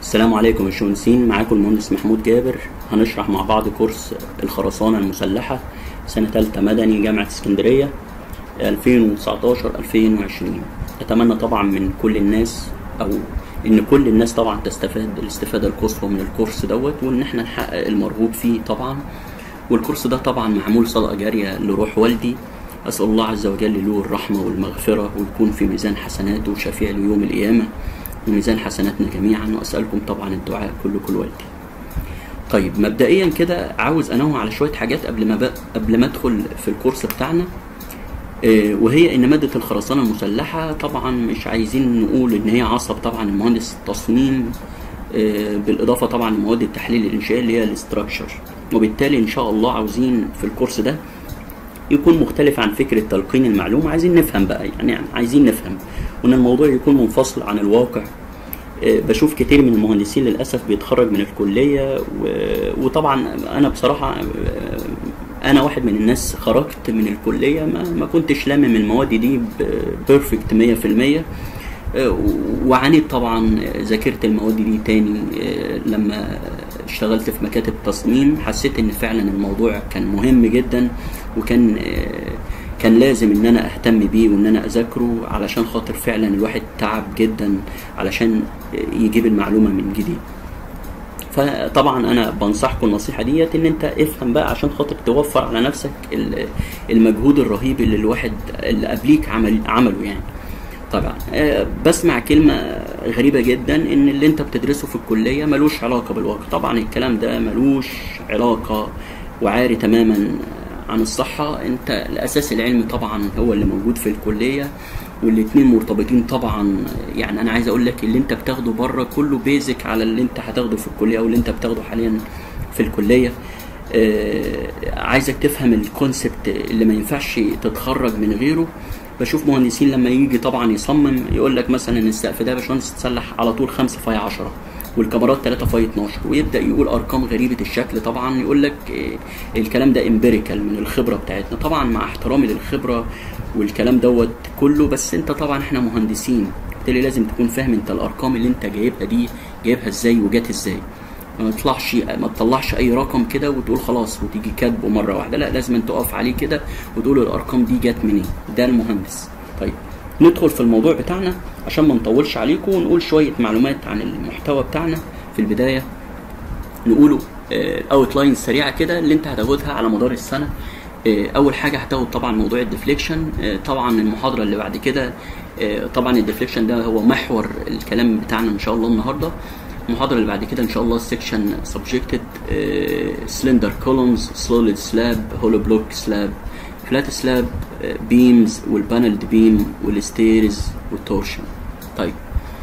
السلام عليكم يا باشمهندسين معاكم المهندس محمود جابر هنشرح مع بعض كورس الخرسانة المسلحة سنة تالتة مدني جامعة اسكندرية 2019 2020 أتمنى طبعا من كل الناس أو إن كل الناس طبعا تستفاد الاستفادة القصوى من الكورس دوت وإن احنا نحقق المرغوب فيه طبعا والكورس ده طبعا معمول صدقة جارية لروح والدي أسأل الله عز وجل له الرحمة والمغفرة ويكون في ميزان حسناته وشفيع ليوم القيامة وميزان حسناتنا جميعا وأسألكم طبعا الدعاء كلكم والدي طيب مبدئيا كده عاوز انوه على شويه حاجات قبل ما بق... قبل ما ادخل في الكورس بتاعنا آه، وهي ان ماده الخرسانه المسلحه طبعا مش عايزين نقول ان هي عصب طبعا المهندس التصميم آه، بالاضافه طبعا لمواد التحليل الانشائي اللي هي الاستراكشر وبالتالي ان شاء الله عاوزين في الكورس ده يكون مختلف عن فكره تلقين المعلومه عايزين نفهم بقى يعني عايزين نفهم وان الموضوع يكون منفصل عن الواقع آه، بشوف كتير من المهندسين للاسف بيتخرج من الكليه و- وطبعا انا بصراحه آه، انا واحد من الناس خرجت من الكليه ما, ما كنتش لامم المواد دي بيرفكت 100% آه، وعانيت طبعا آه، ذاكرت المواد دي تاني آه، لما اشتغلت في مكاتب تصميم حسيت ان فعلا الموضوع كان مهم جدا وكان آه، كان لازم ان انا اهتم بيه وان انا اذاكره علشان خاطر فعلا الواحد تعب جدا علشان يجيب المعلومه من جديد فطبعا انا بنصحكم النصيحه ديت ان انت افهم بقى عشان خاطر توفر على نفسك ال- المجهود الرهيب اللي الواحد اللي قبليك عمل عمله يعني طبعا آه، بسمع كلمة غريبة جدا ان اللي انت بتدرسه في الكلية ملوش علاقة بالواقع طبعا الكلام ده ملوش علاقة وعاري تماما عن الصحة انت الاساس العلمي طبعا هو اللي موجود في الكلية والاتنين مرتبطين طبعا يعني انا عايز اقول لك اللي انت بتاخده بره كله بيزك على اللي انت هتاخده في الكلية او اللي انت بتاخده حاليا في الكلية آه، عايزك تفهم الكونسبت اللي ما ينفعش تتخرج من غيره بشوف مهندسين لما يجي طبعا يصمم يقول لك مثلا ان السقف ده يا باشمهندس تسلح على طول 5 فاي 10 والكاميرات 3 فاي 12 ويبدا يقول ارقام غريبه الشكل طبعا يقول لك آه، الكلام ده امبيريكال من الخبره بتاعتنا طبعا مع احترامي للخبره والكلام دوت كله بس انت طبعا احنا مهندسين بالتالي لازم تكون فاهم انت الارقام اللي انت جايبها دي جايبها ازاي وجات ازاي ما تطلعش ما تطلعش اي رقم كده وتقول خلاص وتيجي كاتبه مره واحده لا لازم أن تقف عليه كده وتقول الارقام دي جت منين ده المهندس طيب ندخل في الموضوع بتاعنا عشان ما نطولش عليكم ونقول شويه معلومات عن المحتوى بتاعنا في البدايه نقوله اوت لاين سريعه كده اللي انت هتاخدها على مدار السنه آه، اول حاجه هتاخد طبعا موضوع الديفليكشن آه، طبعا المحاضره اللي بعد كده آه، طبعا الديفليكشن ده هو محور الكلام بتاعنا ان شاء الله النهارده المحاضره اللي بعد كده ان شاء الله السكشن سبجكتد سلندر كولومز سوليد سلاب هولو بلوك سلاب فلات سلاب بيمز والبانلد بيم والستيرز والتورشن طيب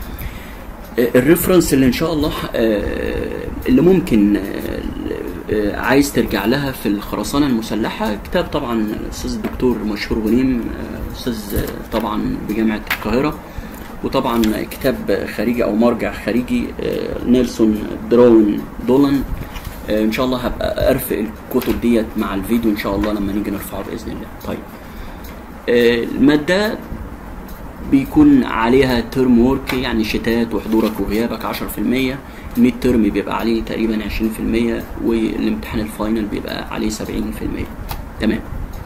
الريفرنس اللي ان شاء الله آه، اللي ممكن آه، آه، عايز ترجع لها في الخرسانه المسلحه كتاب طبعا الاستاذ الدكتور مشهور غنيم آه، استاذ آه، طبعا بجامعه القاهره وطبعا كتاب خارجي او مرجع خارجي آه، نيلسون دراون دولان آه، ان شاء الله هبقى ارفق الكتب ديت مع الفيديو ان شاء الله لما نيجي نرفعه باذن الله طيب آه، الماده بيكون عليها ترم ورك يعني شتات وحضورك وغيابك 10% الميد ترم بيبقى عليه تقريبا 20% والامتحان الفاينل بيبقى عليه 70% تمام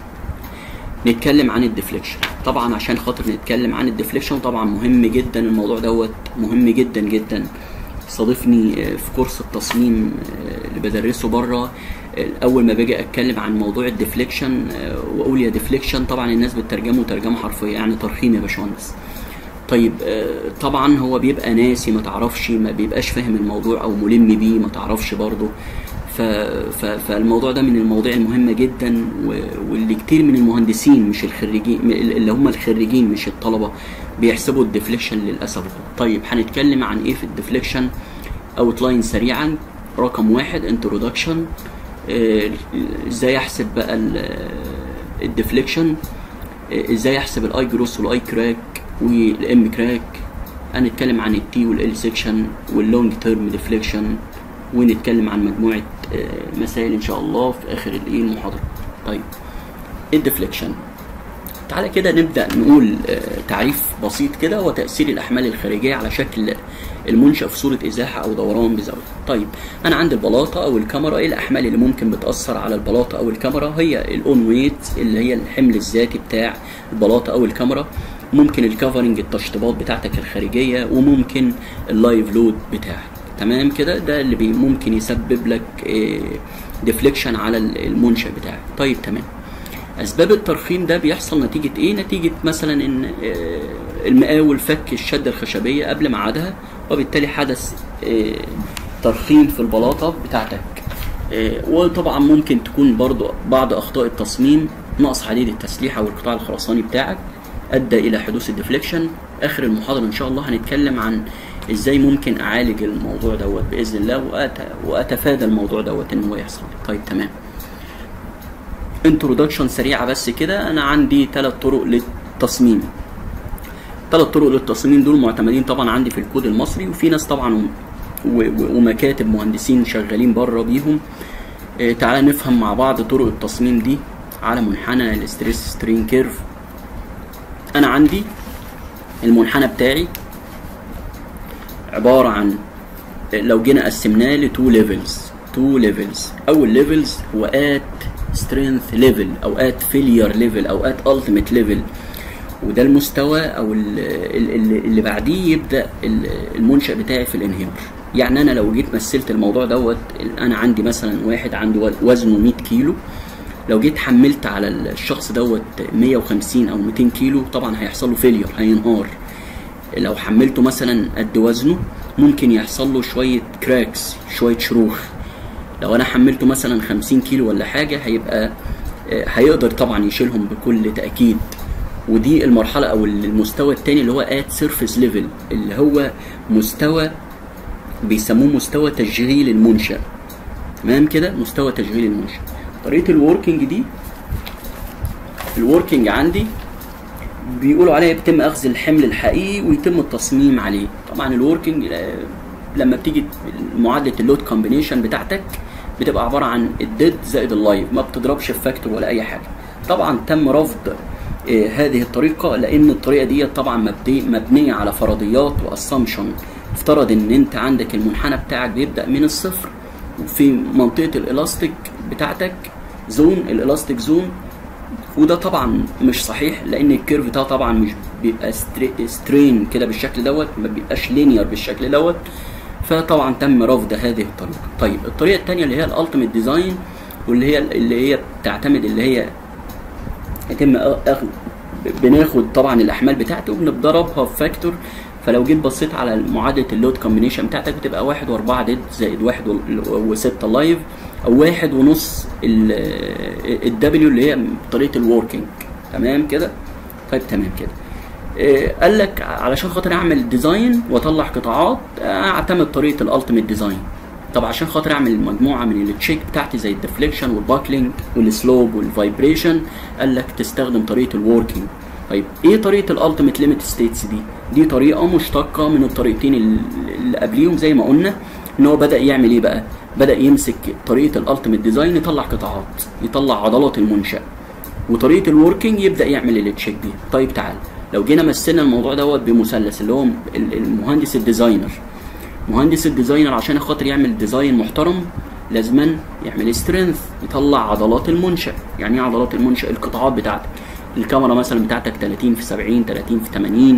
نتكلم عن الديفليكشن طبعا عشان خاطر نتكلم عن الديفليكشن طبعا مهم جدا الموضوع دوت مهم جدا جدا صادفني آه، في كورس التصميم آه، اللي بدرسه بره آه، اول ما باجي اتكلم عن موضوع الديفليكشن آه، واقول يا ديفليكشن طبعا الناس بتترجمه ترجمه حرفيه يعني ترخيم يا باشمهندس طيب آه، طبعا هو بيبقى ناسي ما تعرفش ما بيبقاش فاهم الموضوع او ملم بيه ما تعرفش برضه ف... ف... فالموضوع ده من المواضيع المهمة جدا و... واللي كتير من المهندسين مش الخريجين اللي هم الخريجين مش الطلبة بيحسبوا الديفليكشن للأسف طيب هنتكلم عن ايه في الديفليكشن اوتلاين سريعا رقم واحد انترودكشن ازاي احسب بقى الديفليكشن ازاي احسب الاي جروس والاي كراك والام كراك هنتكلم عن التي والال سيكشن واللونج تيرم ديفليكشن ونتكلم عن مجموعة آه، مسائل إن شاء الله في آخر الإيه المحاضرة. طيب الديفليكشن تعالى كده نبدا نقول آه، تعريف بسيط كده وتاثير الاحمال الخارجيه على شكل المنشا في صوره ازاحه او دوران بزاويه طيب انا عندي البلاطه او الكاميرا ايه الاحمال اللي ممكن بتاثر على البلاطه او الكاميرا هي الاون ويت اللي هي الحمل الذاتي بتاع البلاطه او الكاميرا ممكن الكفرنج التشطيبات بتاعتك الخارجيه وممكن اللايف لود بتاعك تمام كده ده اللي بي ممكن يسبب لك ديفليكشن على المنشا بتاعك طيب تمام اسباب الترخيم ده بيحصل نتيجه ايه نتيجه مثلا ان آه، المقاول فك الشده الخشبيه قبل ميعادها وبالتالي حدث آه، ترخيم في البلاطه بتاعتك آه، وطبعا ممكن تكون برضو بعض اخطاء التصميم نقص حديد التسليح او القطاع الخرساني بتاعك ادى الى حدوث الديفليكشن اخر المحاضره ان شاء الله هنتكلم عن ازاي ممكن اعالج الموضوع دوت باذن الله وأت- واتفادى الموضوع دوت ان هو يحصل طيب تمام انترودكشن سريعه بس كده انا عندي ثلاث طرق للتصميم ثلاث طرق للتصميم دول معتمدين طبعا عندي في الكود المصري وفي ناس طبعا و- و- ومكاتب مهندسين شغالين بره بيهم آه، تعالى نفهم مع بعض طرق التصميم دي على منحنى الاستريس سترين كيرف انا عندي المنحنى بتاعي عباره عن لو جينا قسمناه لتو ليفلز تو ليفلز اول ليفلز هو ات سترينث ليفل او ات فيلير ليفل او ات التيميت ليفل وده المستوى او ال- ال- ال- اللي بعديه يبدا ال- المنشا بتاعي في الانهيار يعني انا لو جيت مثلت الموضوع دوت انا عندي مثلا واحد عنده وزنه 100 كيلو لو جيت حملت على الشخص دوت 150 او 200 كيلو طبعا هيحصل له فيلير هينهار لو حملته مثلا قد وزنه ممكن يحصل له شويه كراكس شويه شروخ لو انا حملته مثلا 50 كيلو ولا حاجه هيبقى آه، هيقدر طبعا يشيلهم بكل تاكيد ودي المرحله او المستوى الثاني اللي هو ات سيرفيس ليفل اللي هو مستوى بيسموه مستوى تشغيل المنشا تمام كده مستوى تشغيل المنشا طريقه الوركينج دي الوركينج عندي بيقولوا عليها بيتم اخذ الحمل الحقيقي ويتم التصميم عليه طبعا الوركينج آه، لما بتيجي معادله اللود كومبينيشن بتاعتك بتبقى عباره عن الديد زائد اللايف ما بتضربش في فاكتور ولا اي حاجه طبعا تم رفض آه، هذه الطريقه لان الطريقه دي طبعا مبدي- مبنيه على فرضيات واسامبشن افترض ان انت عندك المنحنى بتاعك بيبدا من الصفر وفي منطقه الالاستيك بتاعتك زون الالاستيك زون وده طبعا مش صحيح لان الكيرف ده طبعا مش بيبقى ستري- سترين كده بالشكل دوت ما بيبقاش لينير بالشكل دوت فطبعا تم رفض هذه الطريقه طيب الطريقه الثانيه اللي هي الالتيميت ديزاين واللي هي اللي هي بتعتمد اللي هي يتم أخذ بناخد طبعا الاحمال بتاعته وبنضربها في فاكتور فلو جيت بصيت على معادله اللود كومبينيشن بتاعتك بتبقى واحد واربعه ديد زائد واحد وال- وسته لايف او واحد ونص الدبليو اللي هي طريقه الوركينج تمام كده طيب تمام كده إيه، قال لك علشان خاطر اعمل ديزاين واطلع قطاعات آه، اعتمد طريقه الالتيميت ديزاين طب عشان خاطر اعمل مجموعه من التشيك بتاعتي زي الديفليكشن والباكلينج والسلوب والفايبريشن قال لك تستخدم طريقه الوركينج طيب ايه طريقه الالتيميت ليميت ستيتس دي دي طريقه مشتقه من الطريقتين ال- اللي قبليهم زي ما قلنا ان هو بدا يعمل ايه بقى بدا يمسك طريقه الالتيميت ديزاين يطلع قطاعات يطلع عضلات المنشا وطريقه الوركينج يبدا يعمل التشيك دي طيب تعال لو جينا مثلنا الموضوع دوت بمثلث اللي هو ال- المهندس الديزاينر مهندس الديزاينر عشان خاطر يعمل ديزاين محترم لازما يعمل سترينث يطلع عضلات المنشا يعني ايه عضلات المنشا القطاعات بتاعتك الكاميرا مثلا بتاعتك 30 في 70 30 في 80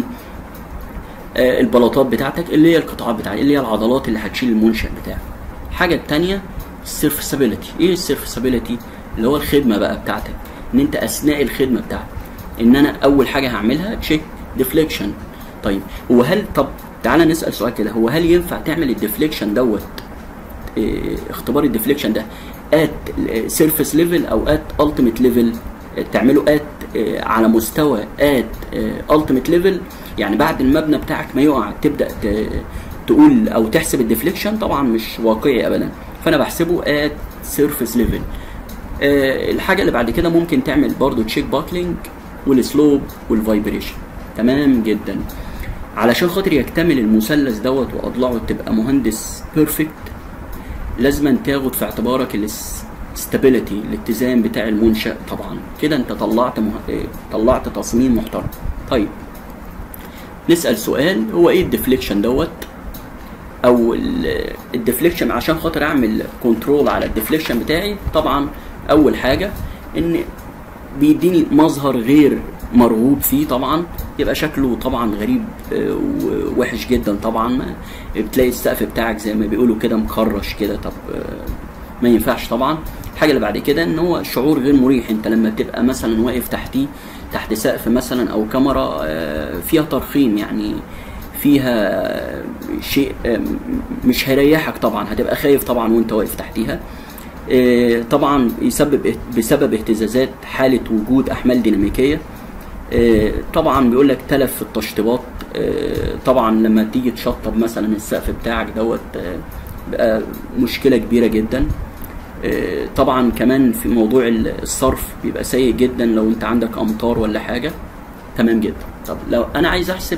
آه، البلاطات بتاعتك اللي هي القطاعات بتاعتك اللي هي العضلات اللي هتشيل المنشأ بتاعك الحاجة التانية السيرفسابيلتي ايه السيرفسابيلتي اللي هو الخدمة بقى بتاعتك ان انت اثناء الخدمة بتاعتك ان انا اول حاجة هعملها تشيك ديفليكشن طيب هو هل طب تعالى نسأل سؤال كده هو هل ينفع تعمل الديفليكشن دوت إيه، اختبار الديفليكشن ده ات سيرفيس ليفل او ات التيميت ليفل تعمله ات على مستوى ات التيميت ليفل يعني بعد المبنى بتاعك ما يقع تبدا ت- تقول او تحسب الديفليكشن طبعا مش واقعي ابدا فانا بحسبه ات سيرفيس ليفل الحاجه اللي بعد كده ممكن تعمل برضو تشيك باكلينج والسلوب والفايبريشن تمام جدا علشان خاطر يكتمل المثلث دوت واضلاعه تبقى مهندس بيرفكت لازم تاخد في اعتبارك ستابيليتي الاتزان بتاع المنشأ طبعا كده انت طلعت مه... إيه، طلعت تصميم محترم طيب نسأل سؤال هو ايه الديفليكشن دوت او الديفليكشن عشان خاطر اعمل كنترول على الديفليكشن بتاعي طبعا اول حاجه ان بيديني مظهر غير مرغوب فيه طبعا يبقى شكله طبعا غريب آه، ووحش جدا طبعا بتلاقي السقف بتاعك زي ما بيقولوا كده مكرش كده طب آه، ما ينفعش طبعا الحاجه اللي بعد كده ان هو شعور غير مريح انت لما تبقى مثلا واقف تحتيه تحت سقف مثلا او كاميرا آه، فيها ترخيم يعني فيها شيء آه، مش هيريحك طبعا هتبقى خايف طبعا وانت واقف تحتيها آه، طبعا يسبب بسبب اهتزازات حاله وجود احمال ديناميكيه آه، طبعا بيقول لك تلف في التشطيبات آه، طبعا لما تيجي تشطب مثلا السقف بتاعك دوت آه، بقى مشكله كبيره جدا آه، طبعا كمان في موضوع الصرف بيبقى سيء جدا لو انت عندك امطار ولا حاجه تمام جدا طب لو انا عايز احسب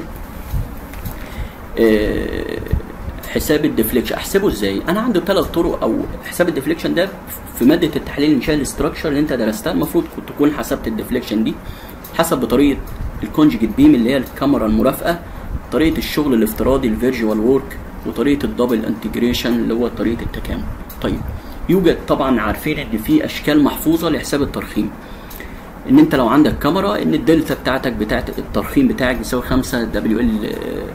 آه، حساب الديفليكشن احسبه ازاي انا عندي ثلاث طرق او حساب الديفليكشن ده في ماده التحليل الانشائي الاستراكشر اللي انت درستها المفروض كنت تكون حسبت الديفليكشن دي حسب بطريقه الكونجيجيت بيم اللي هي الكاميرا المرافقه طريقه الشغل الافتراضي الفيرجوال وورك وطريقه الدبل انتجريشن اللي هو طريقه التكامل طيب يوجد طبعا عارفين ان في اشكال محفوظه لحساب الترخيم ان انت لو عندك كاميرا ان الدلتا بتاعتك بتاعت الترخيم بتاعك بيساوي 5 دبليو ال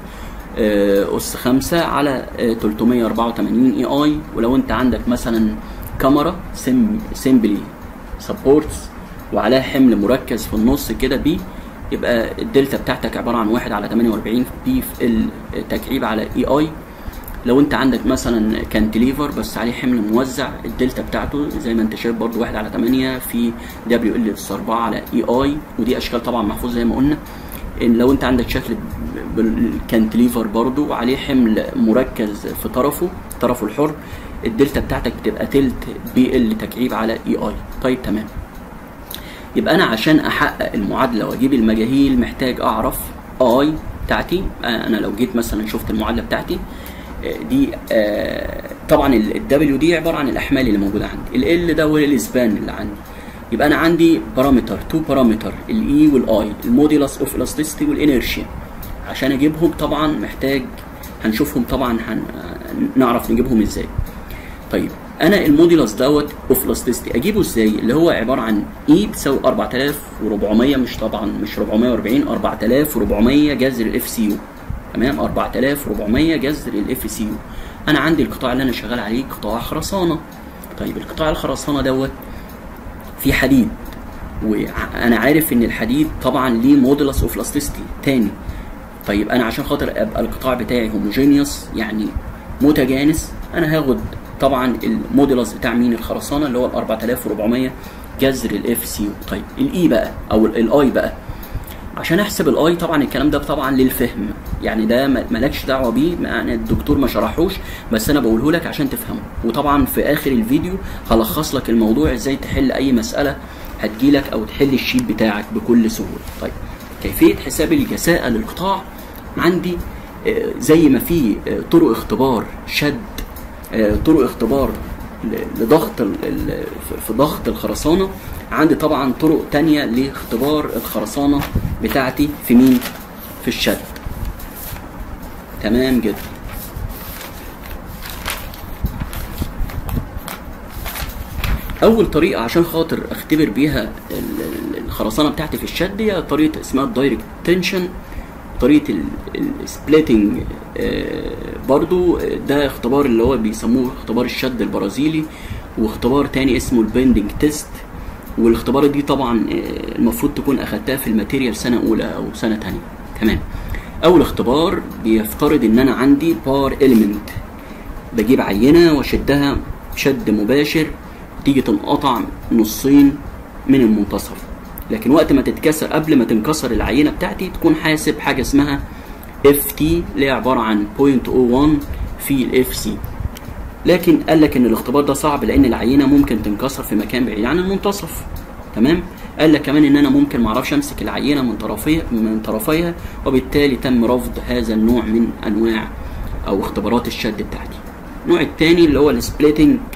اس 5 على آه، 384 اي اي ولو انت عندك مثلا كاميرا سيمبلي سبورتس وعليها حمل مركز في النص كده بي يبقى الدلتا بتاعتك عباره عن 1 على 48 بي في التكعيب على اي اي لو انت عندك مثلا كانتليفر بس عليه حمل موزع الدلتا بتاعته زي ما انت شايف برضو 1 على 8 في دبليو ال اس 4 على اي اي ودي اشكال طبعا محفوظه زي ما قلنا ان لو انت عندك شكل بالكانتليفر برضو وعليه حمل مركز في طرفه طرفه الحر الدلتا بتاعتك بتبقى تلت بي ال تكعيب على اي اي طيب تمام يبقى انا عشان احقق المعادله واجيب المجاهيل محتاج اعرف اي بتاعتي انا لو جيت مثلا شفت المعادله بتاعتي آه، دي آه، طبعا الدبليو دي عباره عن الاحمال اللي موجوده عندي ال ده هو الاسبان اللي عندي يبقى انا عندي بارامتر تو بارامتر الاي والاي الموديلس اوف الاستيستي والانيرشيا عشان اجيبهم طبعا محتاج هنشوفهم طبعا هن... نعرف نجيبهم ازاي طيب انا الموديلس دوت اوف الاستيستي اجيبه ازاي اللي هو عباره عن اي بتساوي 4400 مش طبعا مش 440 4400 جذر الاف سي يو تمام 4400 جذر الاف سي يو انا عندي القطاع اللي انا شغال عليه قطاع خرسانه طيب القطاع الخرسانه دوت فيه حديد وانا عارف ان الحديد طبعا ليه مودولس اوف لاستيستي تاني طيب انا عشان خاطر ابقى القطاع بتاعي هوموجينيوس يعني متجانس انا هاخد طبعا المودولس بتاع مين الخرسانه اللي هو ال 4400 جذر الاف سي طيب الاي بقى او الاي بقى عشان احسب الاي طبعا الكلام ده طبعا للفهم يعني ده مالكش دعوه بيه يعني الدكتور ما شرحوش بس انا بقوله لك عشان تفهمه وطبعا في اخر الفيديو هلخص لك الموضوع ازاي تحل اي مساله هتجيلك او تحل الشيت بتاعك بكل سهوله طيب كيفيه حساب الجساءه للقطاع عندي آه، زي ما في آه، طرق اختبار شد آه، طرق اختبار ل- لضغط ال- ال- في ضغط الخرسانه عندي طبعا طرق تانية لاختبار الخرسانه بتاعتي في مين في الشد تمام جدا اول طريقه عشان خاطر اختبر بيها ال- ال- الخرسانه بتاعتي في الشد هي طريقه اسمها الدايركت تنشن طريقه السبليتنج برضو آه، ده اختبار اللي هو بيسموه اختبار الشد البرازيلي واختبار تاني اسمه البندنج تيست والاختبار دي طبعا آه، المفروض تكون اخدتها في الماتيريال سنه اولى او سنه تانية تمام اول اختبار بيفترض ان انا عندي بار اليمنت بجيب عينه واشدها شد مباشر تيجي تنقطع نصين من المنتصف لكن وقت ما تتكسر قبل ما تنكسر العينه بتاعتي تكون حاسب حاجه اسمها اف تي اللي هي عباره عن 0.01 في الاف سي لكن قال لك ان الاختبار ده صعب لان العينه ممكن تنكسر في مكان بعيد عن المنتصف تمام قال لك كمان ان انا ممكن معرفش امسك العينه من طرفيها من طرفيها وبالتالي تم رفض هذا النوع من انواع او اختبارات الشد بتاعتي النوع الثاني اللي هو السبليتنج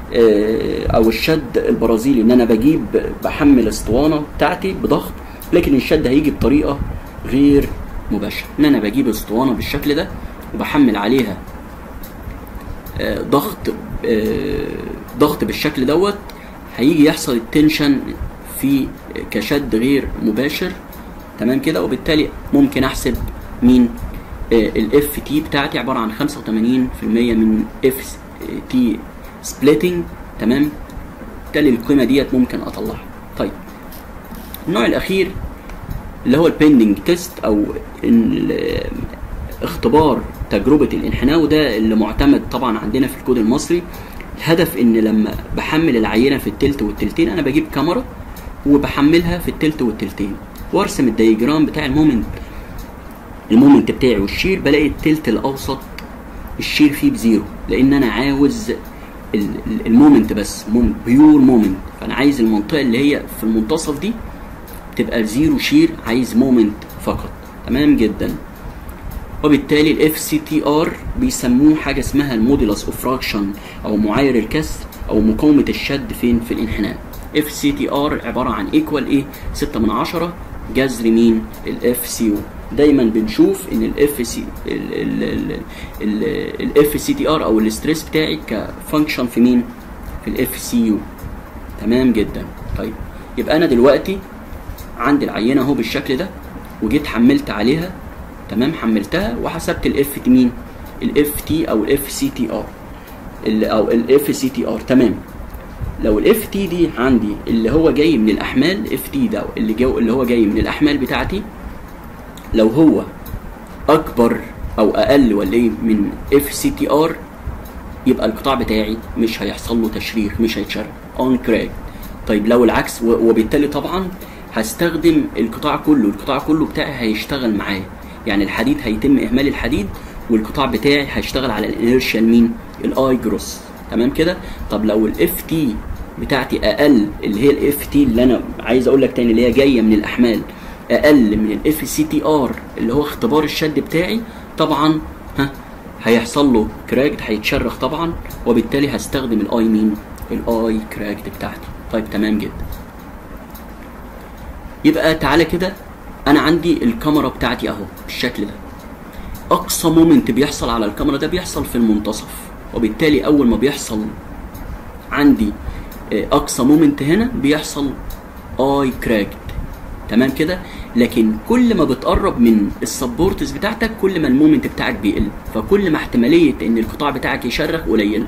آه، او الشد البرازيلي ان انا بجيب بحمل اسطوانه بتاعتي بضغط لكن الشد هيجي بطريقه غير مباشره ان انا بجيب اسطوانه بالشكل ده وبحمل عليها آه، ضغط آه، ضغط بالشكل دوت هيجي يحصل التنشن في كشد غير مباشر تمام كده وبالتالي ممكن احسب مين الاف تي بتاعتي عباره عن 85% من اف تي سبليتنج تمام بالتالي القيمه ديت ممكن اطلعها طيب النوع الاخير اللي هو البيندنج تيست او ال- اختبار تجربه الانحناء وده اللي معتمد طبعا عندنا في الكود المصري الهدف ان لما بحمل العينه في التلت والتلتين انا بجيب كاميرا وبحملها في التلت والتلتين وارسم الدياجرام بتاع المومنت المومنت بتاعي والشير بلاقي التلت الاوسط الشير فيه بزيرو لان انا عاوز ال- ال- المومنت بس بيور مومنت فانا عايز المنطقه اللي هي في المنتصف دي تبقى زيرو شير عايز مومنت فقط تمام جدا وبالتالي الاف سي تي ار بيسموه حاجه اسمها الموديلس اوف فراكشن او معايير الكسر او مقاومه الشد فين في الانحناء اف سي تي ار عباره عن ايكوال ايه 6 من 10 جذر مين الاف سي يو دايما بنشوف ان الاف سي الاف سي تي ار او الاستريس بتاعي كفانكشن في مين في الاف سي يو تمام جدا طيب يبقى انا دلوقتي عندي العينه اهو بالشكل ده وجيت حملت عليها تمام حملتها وحسبت الاف تي مين الاف تي او الاف سي تي ار او الاف سي تي ار تمام لو الاف تي دي عندي اللي هو جاي من الاحمال اف تي ده اللي جو اللي هو جاي من الاحمال بتاعتي لو هو اكبر او اقل ولا ايه من اف سي تي ار يبقى القطاع بتاعي مش هيحصل له تشريح مش هيتشرح اون كراك طيب لو العكس و- وبالتالي طبعا هستخدم القطاع كله القطاع كله بتاعي هيشتغل معايا يعني الحديد هيتم اهمال الحديد والقطاع بتاعي هيشتغل على الانيرشال مين الاي جروس تمام كده طب لو الاف تي بتاعتي اقل اللي هي الاف تي اللي انا عايز اقول لك تاني اللي هي جايه من الاحمال اقل من الاف سي تي ار اللي هو اختبار الشد بتاعي طبعا ها هيحصل له كراكد هيتشرخ طبعا وبالتالي هستخدم الاي مين الاي كراكد بتاعتي طيب تمام جدا يبقى تعالى كده انا عندي الكاميرا بتاعتي اهو بالشكل ده اقصى مومنت بيحصل على الكاميرا ده بيحصل في المنتصف وبالتالي اول ما بيحصل عندي آه، اقصى مومنت هنا بيحصل اي كراكد تمام كده لكن كل ما بتقرب من السبورتس بتاعتك كل ما المومنت بتاعك بيقل فكل ما احتماليه ان القطاع بتاعك يشرخ قليل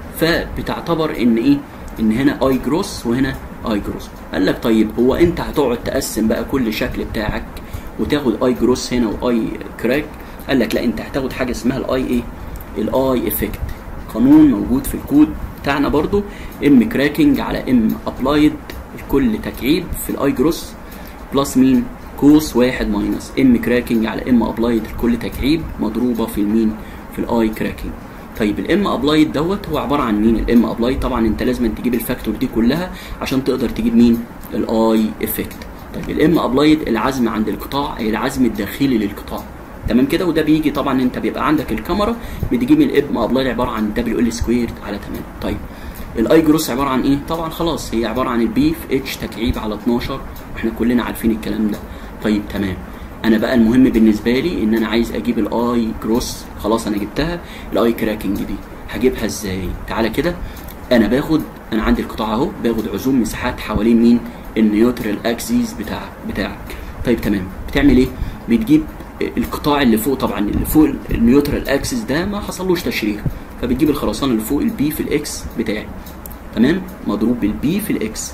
فبتعتبر ان ايه ان هنا اي جروس وهنا اي جروس قال لك طيب هو انت هتقعد تقسم بقى كل شكل بتاعك وتاخد اي جروس هنا واي كراك قال لك لا انت هتاخد حاجه اسمها الاي ايه الاي افكت قانون موجود في الكود بتاعنا برضو ام كراكنج على ام ابلايد الكل تكعيب في الاي جروس بلس مين كوس واحد ماينس ام كراكنج على ام ابلايد الكل تكعيب مضروبه في المين في الاي كراكنج طيب الام ابلايد دوت هو عباره عن مين الام ابلايد طبعا انت لازم تجيب الفاكتور دي كلها عشان تقدر تجيب مين الاي افكت طيب الام ابلايد العزم عند القطاع اي العزم الداخلي للقطاع تمام كده وده بيجي طبعا انت بيبقى عندك الكاميرا بتجيب الام ابلايد عباره عن دبليو ال سكوير على 8 طيب الاي جروس عباره عن ايه طبعا خلاص هي عباره عن البي في اتش تكعيب على 12 واحنا كلنا عارفين الكلام ده طيب تمام انا بقى المهم بالنسبه لي ان انا عايز اجيب الاي جروس خلاص انا جبتها الاي كراكنج دي هجيبها ازاي تعالى كده انا باخد انا عندي القطاع اهو باخد عزوم مساحات حوالين مين النيوترال اكسيس بتاعك بتاعك طيب تمام بتعمل ايه بتجيب القطاع اللي فوق طبعا اللي فوق النيوترال اكسس ده ما حصلوش تشريح فبتجيب الخرسانه اللي فوق البي في الاكس بتاعي تمام مضروب بالبي في الاكس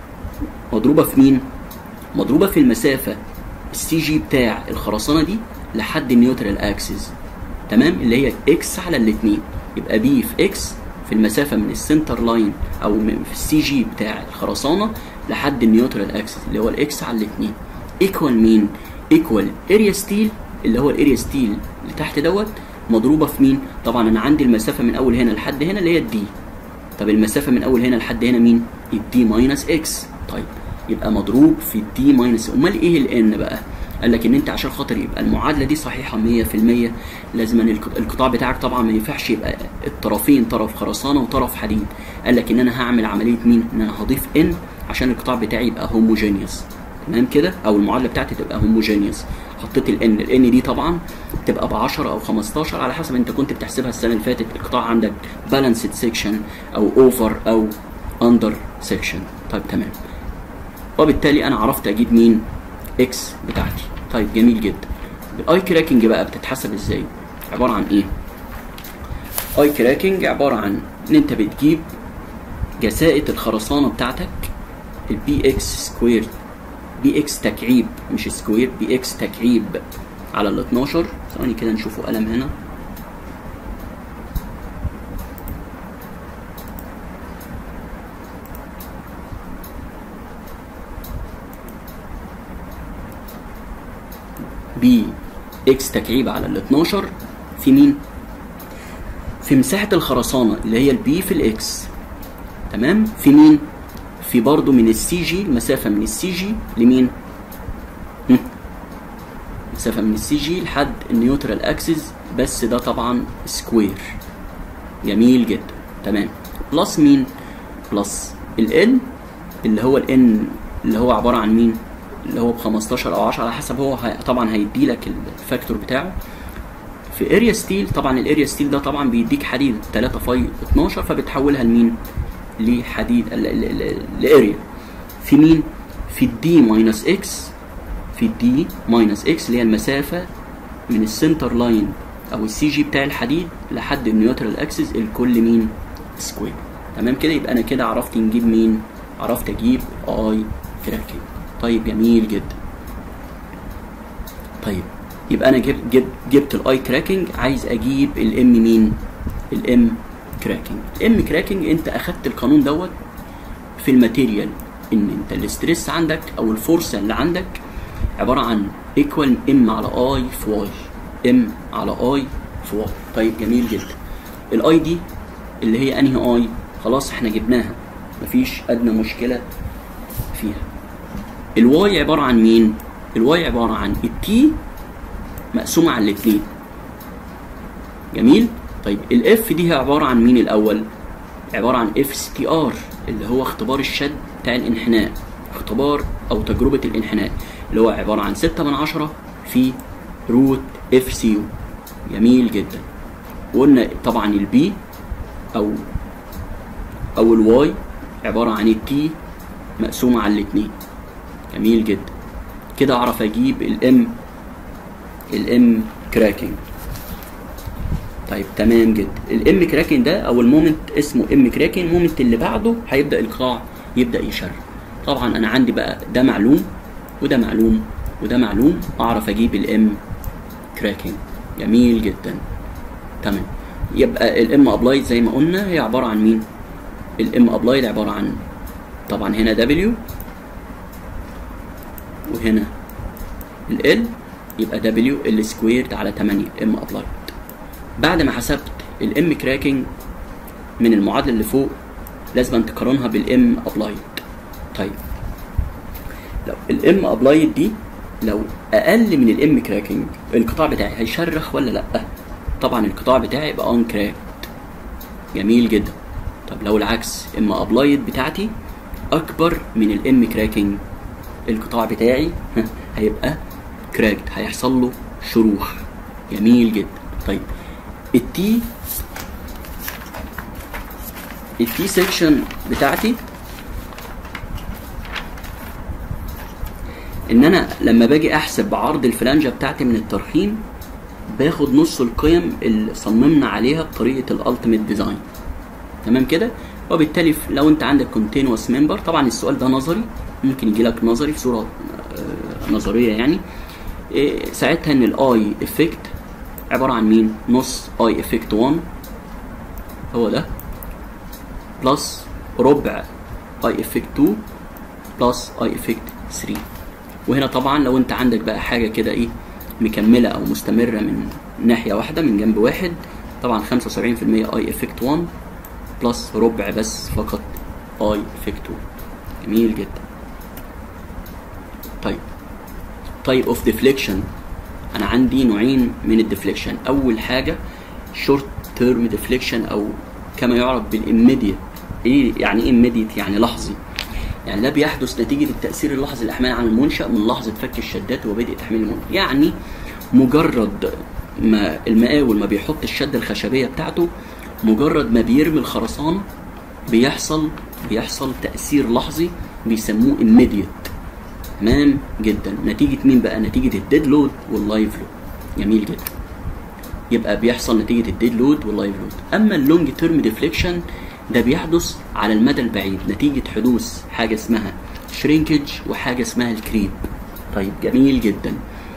مضروبه في مين مضروبه في المسافه السي جي بتاع الخرسانه دي لحد النيوترال اكسس تمام اللي هي اكس على الاثنين يبقى بي في اكس في المسافه من السنتر لاين او من في السي جي بتاع الخرسانه لحد النيوترال اكسس اللي هو الاكس على الاثنين ايكوال مين ايكوال اريا ستيل اللي هو الاريا ستيل اللي تحت دوت مضروبه في مين طبعا انا عندي المسافه من اول هنا لحد هنا اللي هي الدي طب المسافه من اول هنا لحد هنا مين الدي ماينس اكس طيب يبقى مضروب في الدي ماينس امال ايه الان بقى قال لك ان انت عشان خاطر يبقى المعادله دي صحيحه 100% لازم أن الق- القطاع بتاعك طبعا ما ينفعش يبقى الطرفين طرف خرسانه وطرف حديد قال لك ان انا هعمل عمليه مين ان انا هضيف ان عشان القطاع بتاعي يبقى هوموجينيوس تمام كده او المعادله بتاعتي تبقى هوموجينيوس حطيت الان الان دي طبعا تبقى ب 10 او 15 على حسب انت كنت بتحسبها السنه اللي فاتت القطاع عندك بالانسد سيكشن او اوفر او اندر سيكشن طيب تمام وبالتالي انا عرفت اجيب مين اكس بتاعتي طيب جميل جدا الاي كراكنج بقى بتتحسب ازاي عباره عن ايه اي كراكنج عباره عن ان انت بتجيب جسائد الخرسانه بتاعتك البي اكس سكوير بي اكس تكعيب مش سكوير بي اكس تكعيب على ال 12 ثواني كده نشوفوا قلم هنا بي اكس تكعيب على ال 12 في مين؟ في مساحة الخرسانة اللي هي البي في الاكس تمام؟ في مين؟ في برضه من السي جي المسافة من السي جي لمين؟ هم؟ مسافة من السي جي لحد النيوترال اكسس بس ده طبعا سكوير جميل جدا تمام بلس مين؟ بلس ال اللي هو الان اللي هو عبارة عن مين؟ اللي هو ب 15 او 10 على حسب هو هي طبعا هيدي لك الفاكتور بتاعه في اريا ستيل طبعا الاريا ستيل ده طبعا بيديك حديد 3 فاي 12 فبتحولها لمين؟ لحديد الاريا في مين؟ في الدي ماينس اكس في الدي ماينس اكس اللي هي المسافه من السنتر لاين او السي جي بتاع الحديد لحد النيوترال اكسس الكل مين؟ سكوير تمام كده يبقى انا كده عرفت نجيب مين؟ عرفت اجيب اي كراكنج طيب جميل جدا طيب يبقى انا جبت جبت, جبت الاي كراكنج عايز اجيب الام مين الام كراكنج الام كراكنج انت اخدت القانون دوت في الماتيريال ان انت الاستريس عندك او الفرصه اللي عندك عباره عن ايكوال ام على اي في واي ام على اي في واي طيب جميل جدا الاي دي اللي هي انهي اي خلاص احنا جبناها مفيش ادنى مشكله فيها الواي عبارة عن مين؟ الواي عبارة عن التي مقسومة على الاتنين جميل؟ طيب الاف دي هي عبارة عن مين الأول؟ عبارة عن اف سي تي ار اللي هو اختبار الشد بتاع الانحناء اختبار أو تجربة الانحناء اللي هو عبارة عن ستة من عشرة في روت اف سي يو جميل جدا وقلنا طبعا البي أو أو الواي عبارة عن التي مقسومة على الاتنين جميل جدا كده اعرف اجيب الام الام كراكنج طيب تمام جدا الام كراكنج ده او المومنت اسمه ام كراكنج المومنت اللي بعده هيبدا القطاع يبدا يشر طبعا انا عندي بقى ده معلوم وده معلوم وده معلوم اعرف اجيب الام كراكنج جميل جدا تمام يبقى الام ابلايد زي ما قلنا هي عباره عن مين الام ابلايد عباره عن طبعا هنا دبليو وهنا ال يبقى دبليو ال سكويرد على 8 ام ابلايد بعد ما حسبت الام كراكنج من المعادله اللي فوق لازم تقارنها بالام ابلايد طيب لو الام ابلايد دي لو اقل من الام كراكنج القطاع بتاعي هيشرخ ولا لا طبعا القطاع بتاعي يبقى اون كراكد جميل جدا طب لو العكس ام ابلايد بتاعتي اكبر من الام كراكنج القطاع بتاعي هيبقى كراكد هيحصل له شروخ جميل جدا طيب التي التي سيكشن بتاعتي ان انا لما باجي احسب عرض الفلانجه بتاعتي من الترخيم باخد نص القيم اللي صممنا عليها بطريقه الالتيميت ديزاين تمام كده وبالتالي لو انت عندك كونتينوس ممبر طبعا السؤال ده نظري ممكن يجي لك نظري في صوره نظريه يعني إيه ساعتها ان الاي افكت عباره عن مين نص اي افكت 1 هو ده بلس ربع اي افكت 2 بلس اي افكت 3 وهنا طبعا لو انت عندك بقى حاجه كده ايه مكمله او مستمره من ناحيه واحده من جنب واحد طبعا 75% اي افكت 1 بلس ربع بس فقط اي افكت 2 جميل جدا طيب تايب اوف ديفليكشن انا عندي نوعين من الديفليكشن اول حاجه شورت تيرم ديفليكشن او كما يعرف بالاميديت ايه يعني ايه اميديت يعني لحظي يعني ده بيحدث نتيجه التاثير اللحظي للاحمال على المنشا من لحظه فك الشدات وبدء تحميل المنشا يعني مجرد ما المقاول ما بيحط الشده الخشبيه بتاعته مجرد ما بيرمي الخرسانه بيحصل بيحصل تاثير لحظي بيسموه immediate تمام جدا نتيجه مين بقى نتيجه الديد لود واللايف لود جميل جدا يبقى بيحصل نتيجه الديد لود واللايف لود اما اللونج تيرم ديفليكشن ده بيحدث على المدى البعيد نتيجه حدوث حاجه اسمها شرينكج وحاجه اسمها الكريب طيب جميل جدا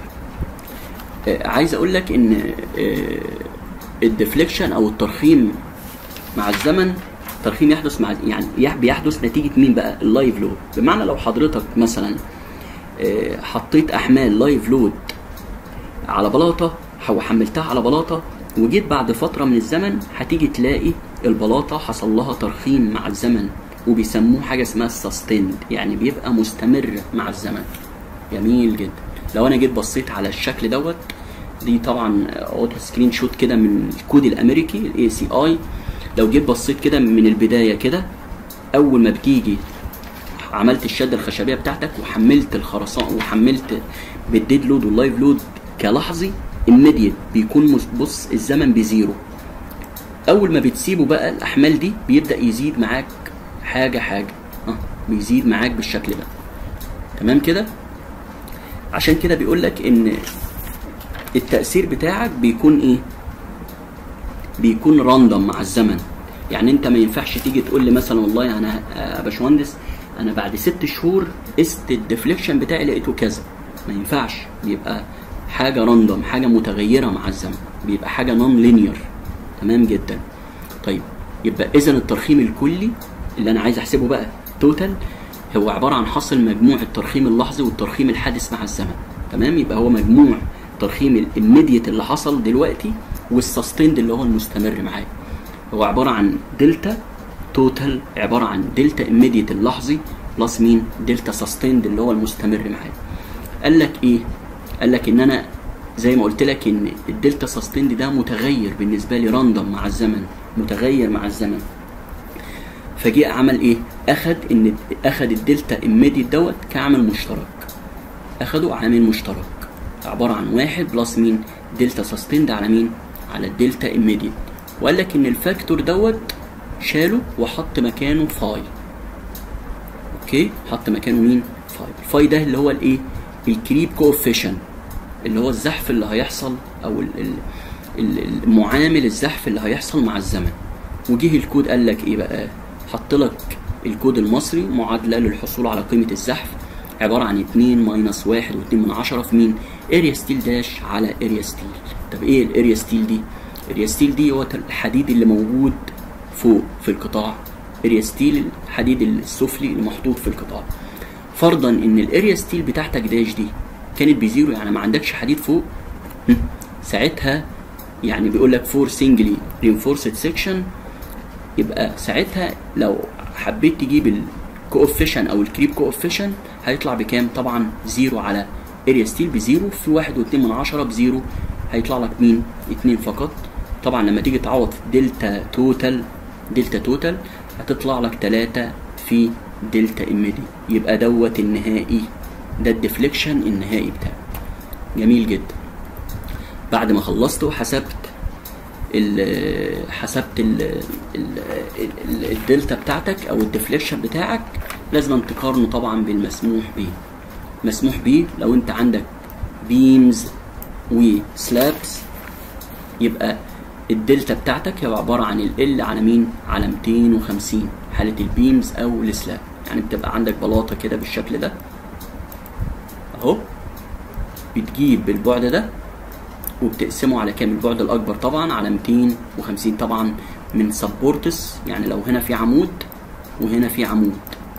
آه عايز اقول لك ان آه الديفليكشن او الترخيم مع الزمن الترخيم يحدث مع يعني بيحدث نتيجه مين بقى اللايف لود بمعنى لو حضرتك مثلا آه حطيت احمال لايف لود على بلاطه او حملتها على بلاطه وجيت بعد فتره من الزمن هتيجي تلاقي البلاطه حصل لها ترخيم مع الزمن وبيسموه حاجه اسمها السستيند يعني بيبقى مستمر مع الزمن جميل جدا لو انا جيت بصيت على الشكل دوت دي طبعا واضح سكرين شوت كده من الكود الامريكي الاي سي اي لو جيت بصيت كده من البدايه كده اول ما بتيجي عملت الشده الخشبيه بتاعتك وحملت الخرسان وحملت بالديد لود واللايف لود كلحظي immediate بيكون بص الزمن بزيرو اول ما بتسيبه بقى الاحمال دي بيبدا يزيد معاك حاجه حاجه اه بيزيد معاك بالشكل ده تمام كده عشان كده بيقول لك ان التاثير بتاعك بيكون ايه بيكون راندوم مع الزمن يعني انت ما ينفعش تيجي تقول لي مثلا والله انا يا باشمهندس انا بعد ست شهور قست الديفليكشن بتاعي لقيته كذا ما ينفعش بيبقى حاجه راندوم حاجه متغيره مع الزمن بيبقى حاجه نون لينير تمام جدا طيب يبقى اذا الترخيم الكلي اللي انا عايز احسبه بقى توتال هو عباره عن حصل مجموع الترخيم اللحظي والترخيم الحادث مع الزمن تمام يبقى هو مجموع ترخيم الاميديت اللي حصل دلوقتي والسستيند اللي هو المستمر معايا هو عباره عن دلتا توتال عباره عن دلتا اميديت اللحظي بلس مين دلتا سستيند اللي هو المستمر معايا قال لك ايه قال لك ان انا زي ما قلت لك ان الدلتا سستيند ده متغير بالنسبه لي راندوم مع الزمن متغير مع الزمن فجه عمل ايه اخد ان اخد الدلتا اميديت دوت كعامل مشترك اخده عامل مشترك عباره عن واحد بلس مين دلتا سستيند على مين على الدلتا اميديت وقال لك ان الفاكتور دوت شاله وحط مكانه فاي اوكي حط مكانه مين فاي الفاي ده اللي هو الايه الكريب كوفيشن اللي هو الزحف اللي هيحصل او ال ال المعامل الزحف اللي هيحصل مع الزمن وجه الكود قال لك ايه بقى حط لك الكود المصري معادله للحصول على قيمه الزحف عباره عن 2 ماينس 1 و2 من 10 في مين اريا ستيل داش على اريا ستيل طب ايه الاريا ستيل دي اريا ستيل دي هو الحديد اللي موجود فوق في القطاع اريا ستيل الحديد السفلي اللي محطوط في القطاع فرضا ان الاريا ستيل بتاعتك داش دي كانت بزيرو يعني ما عندكش حديد فوق ساعتها يعني بيقول لك فور سنجلي رينفورسد سيكشن يبقى ساعتها لو حبيت تجيب الكوفيشن او الكريب كوفيشن هيطلع بكام طبعا زيرو على اريا ستيل بزيرو في واحد واتنين من عشرة بزيرو هيطلع لك مين اتنين فقط طبعا لما تيجي تعوض دلتا توتال دلتا توتال هتطلع لك تلاتة في دلتا اميدي يبقى دوت النهائي ده الديفليكشن النهائي بتاعك جميل جدا بعد ما خلصت وحسبت ال حسبت ال ال الدلتا بتاعتك او الديفليكشن بتاعك لازم تقارنه طبعا بالمسموح به مسموح به لو انت عندك بيمز وسلابس يبقى الدلتا بتاعتك هي عبارة عن ال على مين؟ على 250 حالة البيمز أو السلاب يعني بتبقى عندك بلاطة كده بالشكل ده أهو بتجيب بالبعد ده وبتقسمه على كام البعد الأكبر طبعا على 250 طبعا من سبورتس يعني لو هنا في عمود وهنا في عمود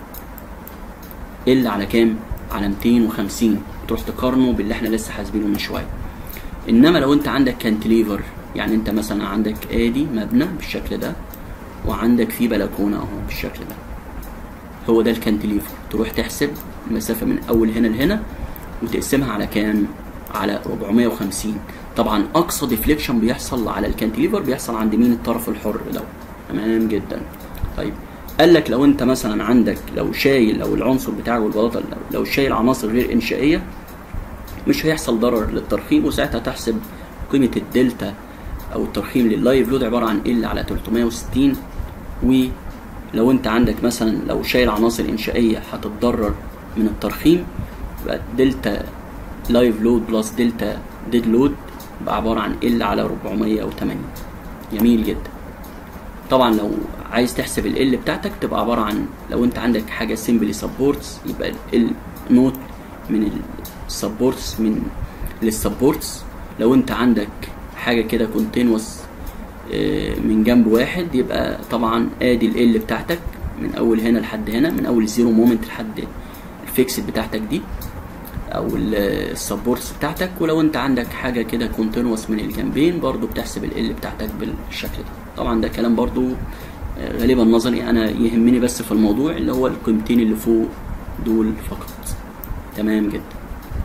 ال على كام؟ على 250 تروح تقارنه باللي احنا لسه حاسبينه من شويه انما لو انت عندك كانتليفر يعني انت مثلا عندك ادي مبنى بالشكل ده وعندك فيه بلكونه اهو بالشكل ده هو ده الكانتليفر تروح تحسب المسافه من اول هنا لهنا وتقسمها على كام على 450 طبعا اقصى ديفليكشن بيحصل على الكانتليفر بيحصل عند مين الطرف الحر ده تمام جدا طيب قال لك لو انت مثلا عندك لو شايل لو العنصر بتاعك والبلاطه لو شايل عناصر غير انشائيه مش هيحصل ضرر للترخيم وساعتها تحسب قيمه الدلتا او الترخيم لللايف لود عباره عن ال على 360 ولو انت عندك مثلا لو شايل عناصر انشائيه هتتضرر من الترخيم يبقى دلتا لايف لود بلس دلتا ديد لود يبقى عباره عن ال على 480 جميل جدا طبعا لو عايز تحسب ال بتاعتك تبقى عباره عن لو انت عندك حاجه سيمبلي سبورتس يبقى ال نوت من السبورتس من للسبورتس لو انت عندك حاجه كده كونتينوس من جنب واحد يبقى طبعا ادي ال بتاعتك من اول هنا لحد هنا من اول الزيرو مومنت لحد الفيكسد بتاعتك دي او السبورتس بتاعتك ولو انت عندك حاجه كده كونتينوس من الجنبين برضو بتحسب ال بتاعتك بالشكل ده طبعا ده كلام برضو غالبا نظري انا يهمني بس في الموضوع اللي هو القيمتين اللي فوق دول فقط تمام جدا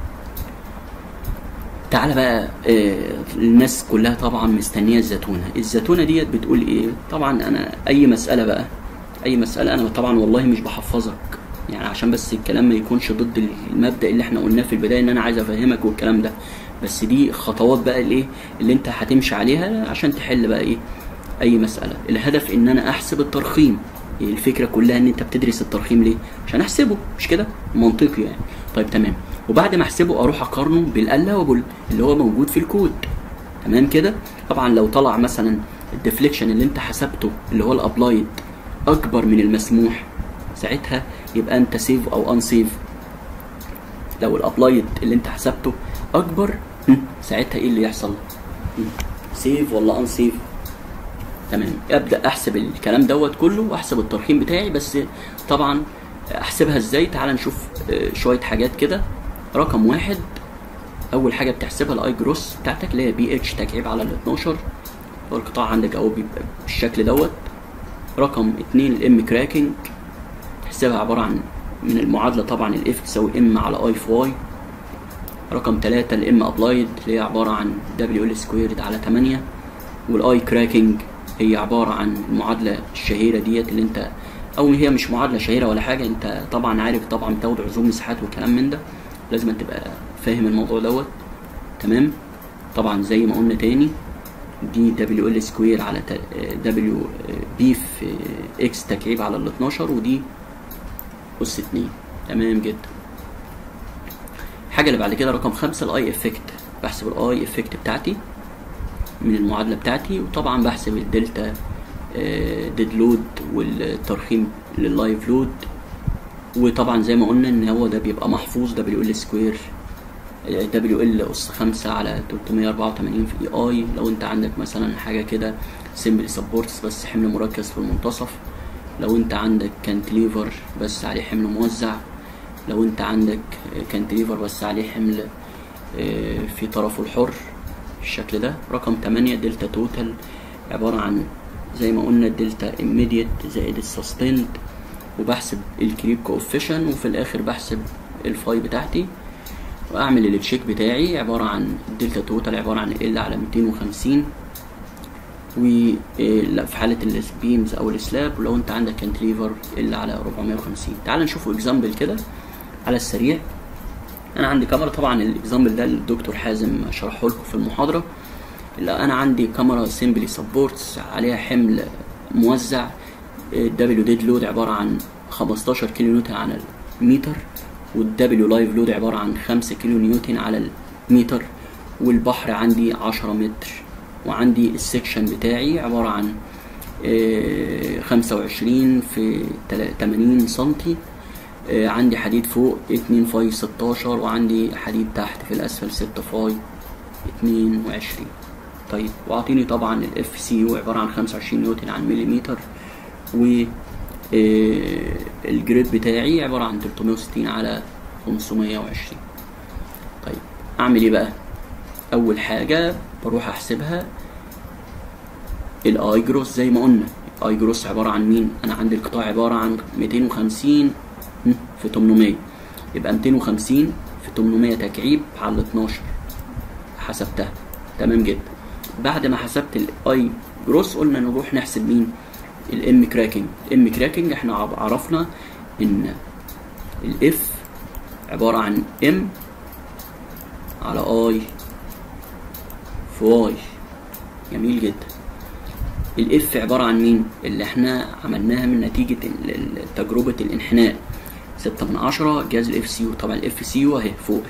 تعالى بقى آه الناس كلها طبعا مستنيه الزتونه الزتونه ديت بتقول ايه طبعا انا اي مساله بقى اي مساله انا طبعا والله مش بحفظك يعني عشان بس الكلام ما يكونش ضد المبدا اللي احنا قلناه في البدايه ان انا عايز افهمك والكلام ده بس دي خطوات بقى الايه اللي انت هتمشي عليها عشان تحل بقى ايه اي مساله الهدف ان انا احسب الترخيم الفكره كلها ان انت بتدرس الترخيم ليه عشان احسبه مش كده منطقي يعني طيب تمام وبعد ما احسبه اروح اقارنه بالالوبل اللي هو موجود في الكود تمام كده طبعا لو طلع مثلا الديفليكشن اللي انت حسبته اللي هو الابلايد اكبر من المسموح ساعتها يبقى انت سيف او ان سيف لو الابلايد اللي انت حسبته اكبر ساعتها ايه اللي يحصل سيف ولا ان سيف تمام ابدا احسب الكلام دوت كله واحسب الترخيم بتاعي بس طبعا احسبها ازاي تعال نشوف شويه حاجات كده رقم واحد اول حاجه بتحسبها الاي جروس بتاعتك اللي هي بي اتش تكعيب على ال 12 هو القطاع عندك اهو بيبقى بالشكل دوت رقم اتنين الام كراكنج تحسبها عباره عن من المعادله طبعا الاف تساوي ام على اي في واي رقم تلاتة الام ابلايد اللي هي عباره عن دبليو ال سكويرد على 8 والاي كراكنج هي عباره عن المعادله الشهيره ديت اللي انت او هي مش معادله شهيره ولا حاجه انت طبعا عارف طبعا بتاخد عزوم مساحات وكلام من ده لازم تبقى فاهم الموضوع دوت تمام طبعا زي ما قلنا تاني دي دبليو ال سكوير على دبليو بي في اكس تكعيب على ال 12 ودي اس 2 تمام جدا الحاجه اللي بعد كده رقم خمسة الاي افكت بحسب الاي افكت بتاعتي من المعادله بتاعتي وطبعا بحسب الدلتا ديد لود والترخيم لللايف لود وطبعا زي ما قلنا ان هو ده بيبقى محفوظ دبليو ال سكوير دبليو ال اس خمسة على 384 في اي اي لو انت عندك مثلا حاجة كده سيمبل سبورتس بس حمل مركز في المنتصف لو انت عندك كانتليفر بس عليه حمل موزع لو انت عندك كانتليفر بس عليه حمل في طرفه الحر الشكل ده رقم 8 دلتا توتال عبارة عن زي ما قلنا الدلتا immediate زائد السستيند وبحسب الكريب كوفيشن وفي الاخر بحسب الفاي بتاعتي واعمل التشيك بتاعي عبارة عن الدلتا توتال عبارة عن ال على 250 وفي حالة البيمز او السلاب ولو انت عندك كانتليفر ال على 450 تعال نشوف اكزامبل كده على السريع انا عندي كاميرا طبعا الاكزامبل ده الدكتور حازم شرحه لكم في المحاضره لا انا عندي كاميرا سيمبلي سبورتس عليها حمل موزع الدبليو ديد لود عباره عن 15 كيلو نيوتن على المتر والدبليو لايف لود عباره عن 5 كيلو نيوتن على المتر والبحر عندي 10 متر وعندي السكشن بتاعي عباره عن 25 في 80 سنتي عندي حديد فوق 2 فاي 16 وعندي حديد تحت في الاسفل 6 فاي 22 طيب واعطيني طبعا الاف سي يو عباره عن 25 نيوتن على المليمتر و الجريد بتاعي عباره عن 360 على 520 طيب اعمل ايه بقى اول حاجه بروح احسبها الاي جروس زي ما قلنا اي جروس عباره عن مين انا عندي القطاع عباره عن 250 في 800 يبقى 250 في 800 تكعيب على 12 حسبتها تمام جدا بعد ما حسبت الاي جروس قلنا نروح نحسب مين الام كراكنج الام كراكنج احنا عرفنا ان الاف عبارة عن ام على اي في واي جميل جدا الاف عبارة عن مين اللي احنا عملناها من نتيجة تجربة الانحناء ستة من عشرة جهاز الاف سي يو طبعا الاف سي يو اهي فوق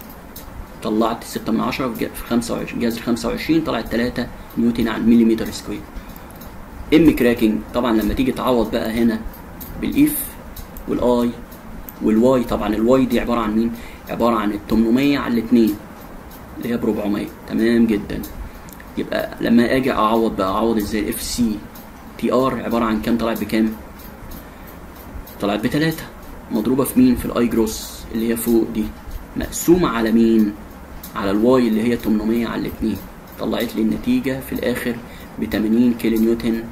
طلعت ستة من عشرة في خمسة وعشرين جهاز الخمسة وعشرين طلعت تلاتة نيوتن على المليمتر سكوير ام كراكنج طبعا لما تيجي تعوض بقى هنا بالاف والاي والواي طبعا الواي دي عبارة عن مين عبارة عن ال 800 على الاتنين اللي هي ب 400 تمام جدا يبقى لما اجي اعوض بقى اعوض ازاي اف سي تي ار عبارة عن كام طلعت بكام طلعت بتلاتة مضروبة في مين في الاي جروس اللي هي فوق دي مقسومة على مين على الواي اللي هي 800 على الاتنين طلعت لي النتيجة في الاخر ب 80 كيلو نيوتن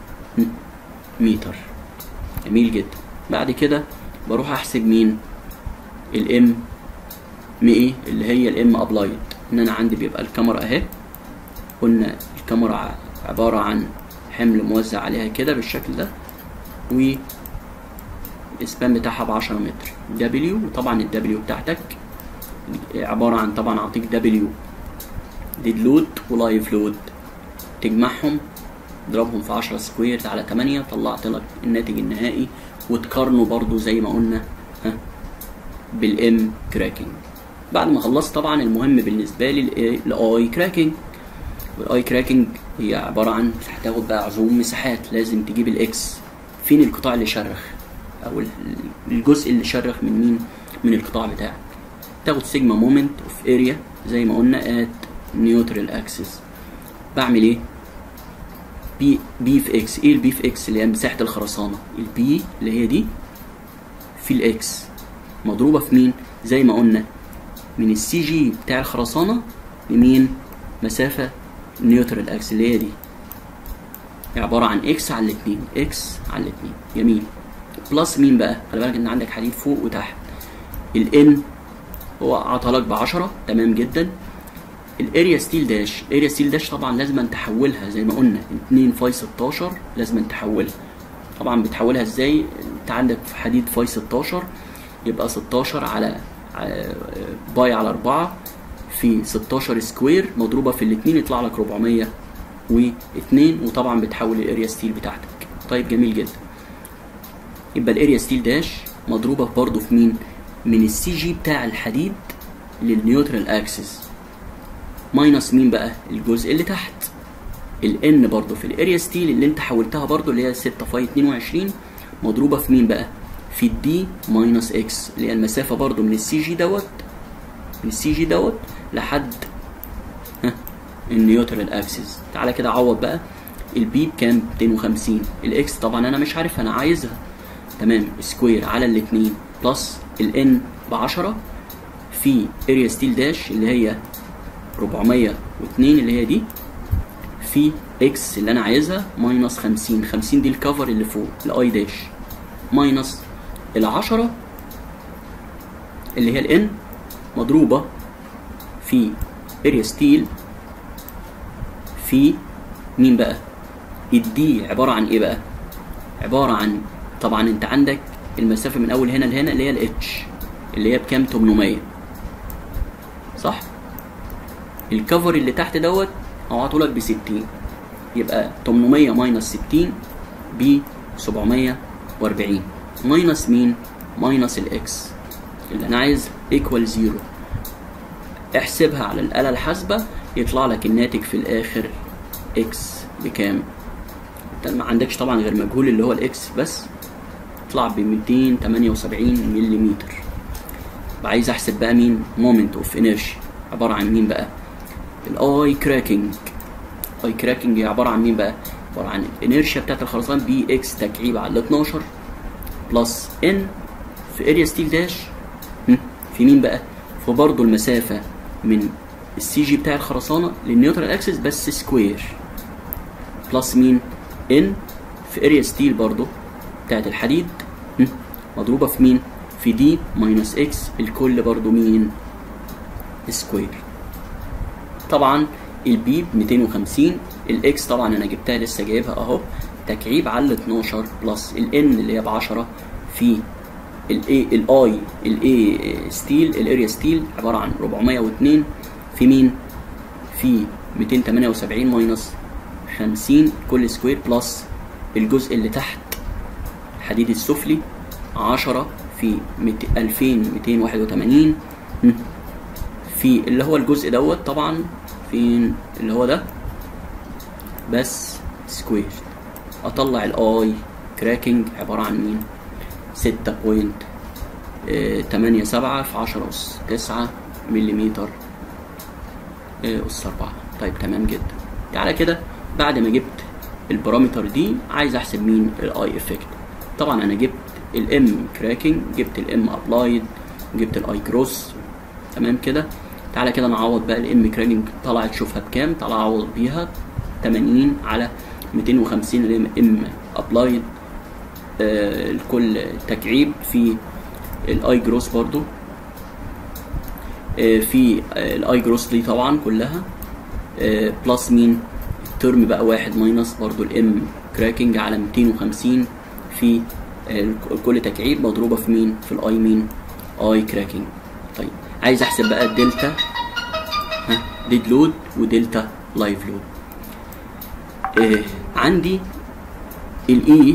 متر جميل جدا بعد كده بروح احسب مين الام م ايه اللي هي الام ابلايد ان انا عندي بيبقى الكاميرا اهي قلنا الكاميرا عبارة عن حمل موزع عليها كده بالشكل ده و الاسبان بتاعها بعشرة متر دبليو وطبعا الدبليو بتاعتك عبارة عن طبعا اعطيك دبليو ديد لود ولايف لود تجمعهم اضربهم في 10 سكوير على 8 طلعت لك الناتج النهائي وتقارنه برضو زي ما قلنا ها بالام كراكنج بعد ما خلصت طبعا المهم بالنسبه لي الاي كراكنج والاي كراكنج هي عباره عن هتاخد بقى عزوم مساحات لازم تجيب الاكس فين القطاع اللي شرخ او الجزء اللي شرخ من مين من القطاع بتاعك تاخد سيجما مومنت اوف اريا زي ما قلنا ات نيوترال اكسس بعمل ايه بي بي في اكس ايه البي في اكس اللي هي مساحه الخرسانه البي اللي هي دي في الاكس مضروبه في مين زي ما قلنا من السي جي بتاع الخرسانه لمين مسافه نيوترال اكس اللي هي دي عباره عن اكس على الاتنين اكس على الاتنين جميل بلس مين بقى خلي بالك ان عندك حديد فوق وتحت الان هو عطلك ب 10 تمام جدا الاريا ستيل داش الاريا ستيل داش طبعا لازم تحولها زي ما قلنا 2 فاي 16 لازم تحولها طبعا بتحولها ازاي انت عندك في حديد فاي 16 يبقى 16 على باي على 4 في 16 سكوير مضروبه في الاثنين يطلع لك 402 وطبعا بتحول الاريا ستيل بتاعتك طيب جميل جدا يبقى الاريا ستيل داش مضروبه برضه في مين من السي جي بتاع الحديد للنيوترال اكسس ماينس مين بقى الجزء اللي تحت الان برضو في الاريا ستيل اللي انت حولتها برضو اللي هي 6 فاي 22 مضروبه في مين بقى في الدي ماينس اكس اللي هي المسافه برضو من السي جي دوت من السي جي دوت لحد ها النيوترال اكسس تعالى كده عوض بقى البي بكام 250 الاكس طبعا انا مش عارف انا عايزها تمام سكوير على الاثنين بلس الان ب 10 في اريا ستيل داش اللي هي 402 اللي هي دي في اكس اللي انا عايزها ماينس 50 50 دي الكفر اللي فوق الاي داش ماينس العشرة اللي هي الان مضروبة في اريا ستيل في مين بقى الدي عبارة عن ايه بقى عبارة عن طبعا انت عندك المسافة من اول هنا لهنا اللي هي الاتش اللي هي بكام 800 صح الكفر اللي تحت دوت هبعته لك ب 60 يبقى 800 ماينس 60 ب 740 ماينس مين؟ ماينس الاكس اللي انا عايز ايكوال زيرو احسبها على الآلة الحاسبة يطلع لك الناتج في الآخر اكس بكام؟ انت ما عندكش طبعا غير مجهول اللي هو الاكس بس يطلع ب 278 ملم عايز احسب بقى مين؟ مومنت اوف انرشي عبارة عن مين بقى؟ الاي كراكنج اي كراكنج هي عباره عن مين بقى عباره عن الانيرشيا بتاعت الخرسانه بي اكس تكعيب على 12 بلس ان في اريا ستيل داش في مين بقى في برضه المسافه من السي جي بتاع الخرسانه للنيوترال اكسس بس سكوير بلس مين ان في اريا ستيل برضه بتاعت الحديد مضروبه في مين في دي ماينس اكس الكل برضه مين سكوير طبعا البي ب 250 الاكس طبعا انا جبتها لسه جايبها اهو تكعيب على ال 12 بلس الان اللي هي ب 10 في الاي الاي الاي ستيل الاريا ستيل عباره عن 402 في مين في 278 ماينس 50 كل سكوير بلس الجزء اللي تحت الحديد السفلي 10 في 2281 في اللي هو الجزء دوت طبعا فين اللي هو ده بس سكوير اطلع الاي كراكنج عبارة عن مين ستة بوينت تمانية سبعة في عشرة أس تسعة مليمتر أس أربعة طيب تمام جدا تعالى كده بعد ما جبت البارامتر دي عايز أحسب مين الاي افكت طبعا أنا جبت الام كراكنج جبت الام ابلايد جبت الاي كروس تمام كده تعالى كده نعوض بقى الام كراكنج طلعت شوفها بكام تعالى اعوض بيها 80 على 250 الام ام ابلايد آه الكل تكعيب في الاي جروس برضو آه في آه الاي جروس دي طبعا كلها آه بلس مين الترم بقى واحد ماينس برضو الام كراكنج على 250 في كل تكعيب مضروبه في مين في الاي مين اي كراكنج طيب عايز احسب بقى الدلتا ها ديد لود ودلتا لايف لود آه عندي الاي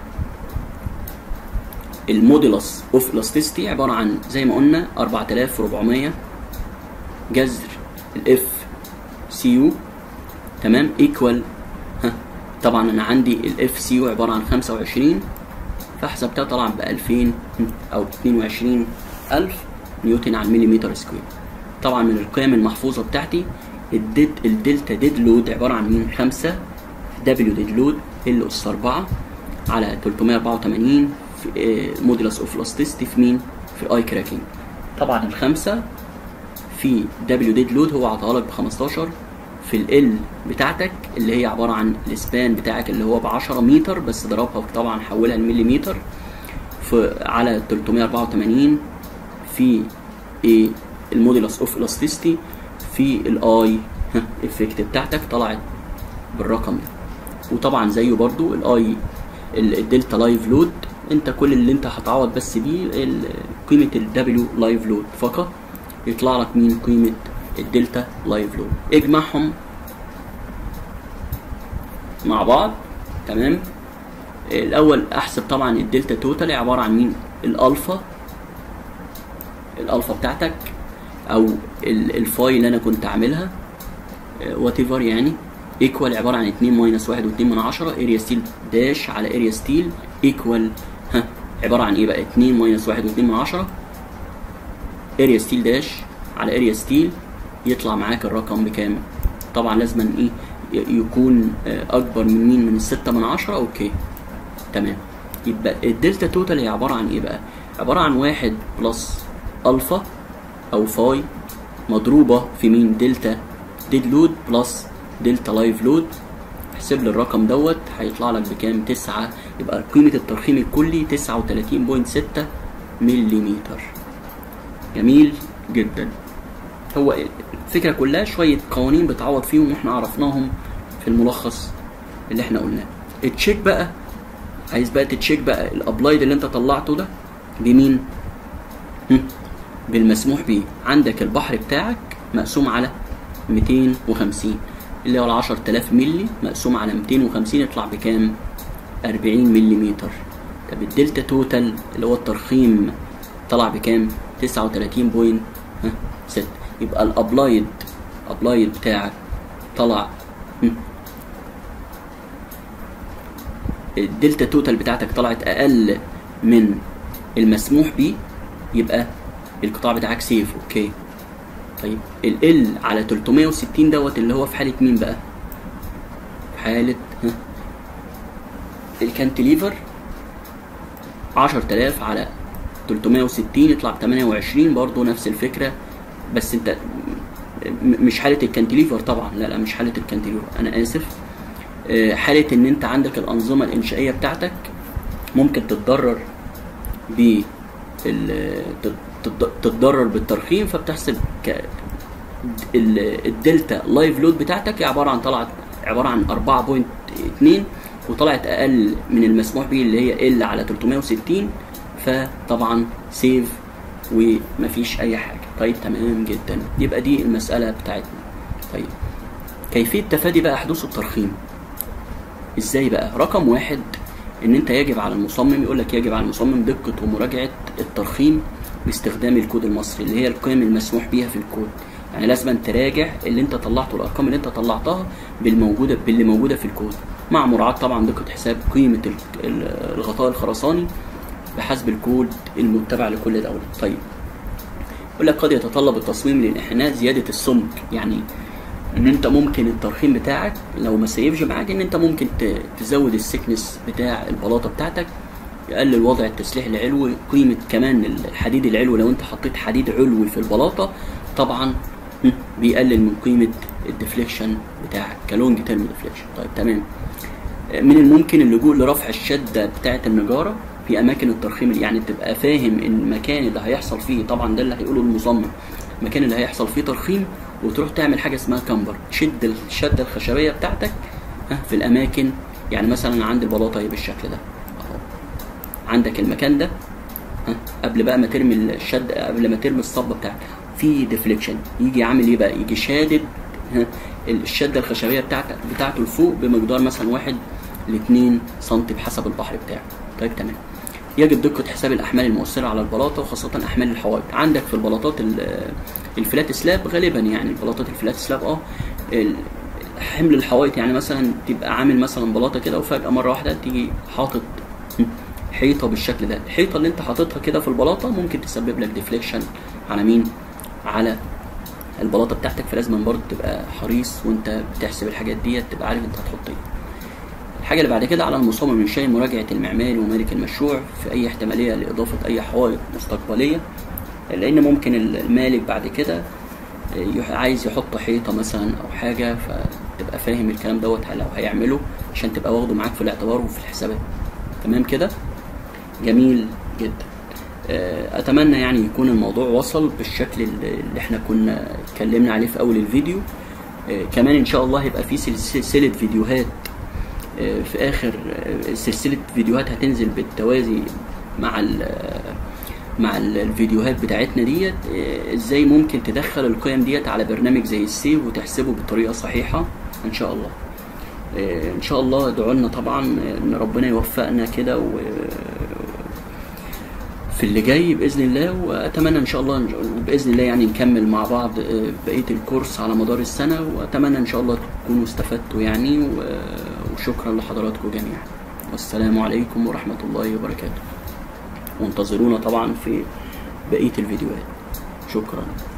المودولس اوف الاستيستي عباره عن زي ما قلنا 4400 جذر الاف سي يو تمام ايكوال ها طبعا انا عندي الاف سي يو عباره عن 25 فحسبتها طبعا ب 2000 او 22000 نيوتن على المليمتر سكوير طبعا من القيم المحفوظه بتاعتي الديد الدلتا ديد لود عباره عن مين 5 دبليو ديد لود ال اس 4 على 384 في مودولس اوف الاستيستي في مين في اي كراكنج طبعا الخمسه في دبليو ديد لود هو عطاها لك ب 15 في ال بتاعتك اللي هي عباره عن السبان بتاعك اللي هو ب 10 متر بس ضربها طبعا حولها لمليمتر في على 384 في ايه المودولس اوف الاستيستي في الاي افكت بتاعتك طلعت بالرقم ده وطبعا زيه برضو الاي الدلتا لايف لود انت كل اللي انت هتعوض بس بيه قيمه الدبليو لايف لود فقط يطلع لك مين قيمه الدلتا لايف لود اجمعهم مع بعض تمام الاول احسب طبعا الدلتا توتال عباره عن مين الالفا الالفا بتاعتك او الفاي اللي انا كنت عاملها وات ايفر يعني ايكوال عباره عن 2 ماينس 1 و2 من 10 اريا ستيل داش على اريا ستيل ايكوال ها عباره عن ايه بقى 2 ماينس 1 و2 من 10 اريا ستيل داش على اريا ستيل يطلع معاك الرقم بكام طبعا لازم ايه يكون اكبر من مين من الستة من عشرة اوكي تمام يبقى الدلتا توتال هي عبارة عن ايه بقى عبارة عن واحد بلس الفا او فاي مضروبة في مين دلتا ديد لود بلس دلتا لايف لود احسب لي الرقم دوت هيطلع لك بكام تسعة يبقى قيمة الترخيم الكلي تسعة وتلاتين بوينت ستة مليمتر جميل جدا هو الفكره كلها شويه قوانين بتعوض فيهم واحنا عرفناهم في الملخص اللي احنا قلناه التشيك بقى عايز بقى تتشيك بقى الابلايد اللي انت طلعته ده بمين بالمسموح بيه عندك البحر بتاعك مقسوم على 250 اللي هو ال 10000 ملي مقسوم على 250 يطلع بكام 40 ملي طب الدلتا توتال اللي هو الترخيم طلع بكام 39.6 يبقى الابلايد ابلايد بتاعك طلع الدلتا توتال بتاعتك طلعت اقل من المسموح بيه يبقى القطاع بتاعك سيف اوكي طيب ال على 360 دوت اللي هو في حاله مين بقى في حاله ها الكانتليفر 10000 على 360 يطلع ب 28 برضه نفس الفكره بس انت مش حاله الكانتليفر طبعا لا لا مش حاله الكانتليفر انا اسف حاله ان انت عندك الانظمه الانشائيه بتاعتك ممكن تتضرر ب تتضرر بالترخيم فبتحسب ال- الدلتا لايف لود بتاعتك هي عباره عن طلعت عباره عن 4.2 وطلعت اقل من المسموح به اللي هي ال على 360 فطبعا سيف ومفيش اي حاجه طيب تمام جدا يبقى دي المساله بتاعتنا طيب كيفيه تفادي بقى حدوث الترخيم ازاي بقى رقم واحد ان انت يجب على المصمم يقول لك يجب على المصمم دقه ومراجعه الترخيم باستخدام الكود المصري اللي هي القيم المسموح بيها في الكود يعني لازم تراجع اللي انت طلعته الارقام اللي انت طلعتها بالموجوده باللي موجوده في الكود مع مراعاه طبعا دقه حساب قيمه ال- ال- الغطاء الخرساني بحسب الكود المتبع لكل دوله طيب يقول لك قد يتطلب التصميم للانحناء زياده السمك يعني ان انت ممكن الترخيم بتاعك لو ما سيفش معاك ان انت ممكن ت- تزود السكنس بتاع البلاطه بتاعتك يقلل وضع التسليح العلوي قيمه كمان الحديد العلوي لو انت حطيت حديد علوي في البلاطه طبعا هم، بيقلل من قيمه الديفليكشن بتاعك كلونج تيرم ديفليكشن طيب تمام من الممكن اللجوء لرفع الشده بتاعه النجاره في اماكن الترخيم يعني تبقى فاهم المكان اللي هيحصل فيه طبعا ده اللي هيقوله المصمم المكان اللي هيحصل فيه ترخيم وتروح تعمل حاجه اسمها كامبر تشد الشده الخشبيه بتاعتك ها، في الاماكن يعني مثلا عند البلاطه هي بالشكل ده اهو عندك المكان ده ها، قبل بقى ما ترمي الشد قبل ما ترمي الصبه بتاعتك في ديفليكشن يجي عامل ايه بقى يجي شادد ها، الشده الخشبيه بتاعتك بتاعته لفوق بمقدار مثلا واحد ل 2 سم بحسب البحر بتاعه طيب تمام يجب دقة حساب الأحمال المؤثرة على البلاطة وخاصة أحمال الحوائط عندك في البلاطات ال- الفلات سلاب غالبا يعني البلاطات الفلات سلاب اه ال- حمل الحوائط يعني مثلا تبقى عامل مثلا بلاطة كده وفجأة مرة واحدة تيجي حاطط حيطة بالشكل ده الحيطة اللي انت حاططها كده في البلاطة ممكن تسبب لك ديفليكشن على مين على البلاطة بتاعتك فلازم برضه تبقى حريص وانت بتحسب الحاجات ديت تبقى عارف انت هتحط ايه الحاجة اللي بعد كده على المصمم إنشاء مراجعة المعماري ومالك المشروع في أي احتمالية لإضافة أي حوائط مستقبلية لأن ممكن المالك بعد كده يح- عايز يحط حيطة مثلا أو حاجة فتبقى فاهم الكلام دوت لو هيعمله عشان تبقى واخده معاك في الاعتبار وفي الحسابات تمام كده جميل جدا آه، اتمنى يعني يكون الموضوع وصل بالشكل اللي اللي احنا كنا اتكلمنا عليه في اول الفيديو آه، كمان ان شاء الله هيبقى في سلس- سلسله فيديوهات آه، في اخر آه، سلسله فيديوهات هتنزل بالتوازي مع ال مع ال- الفيديوهات بتاعتنا ديت آه، ازاي ممكن تدخل القيم ديت على برنامج زي السيف وتحسبه بطريقه صحيحه ان شاء الله آه، ان شاء الله ادعوا لنا طبعا آه، ان ربنا يوفقنا كده و في اللي جاي باذن الله واتمنى ان شاء الله باذن الله يعني نكمل مع بعض آه، بقيه الكورس على مدار السنه واتمنى ان شاء الله تكونوا استفدتوا يعني و- وشكرا لحضراتكم جميعا والسلام عليكم ورحمه الله وبركاته وانتظرونا طبعا في بقيه الفيديوهات شكرا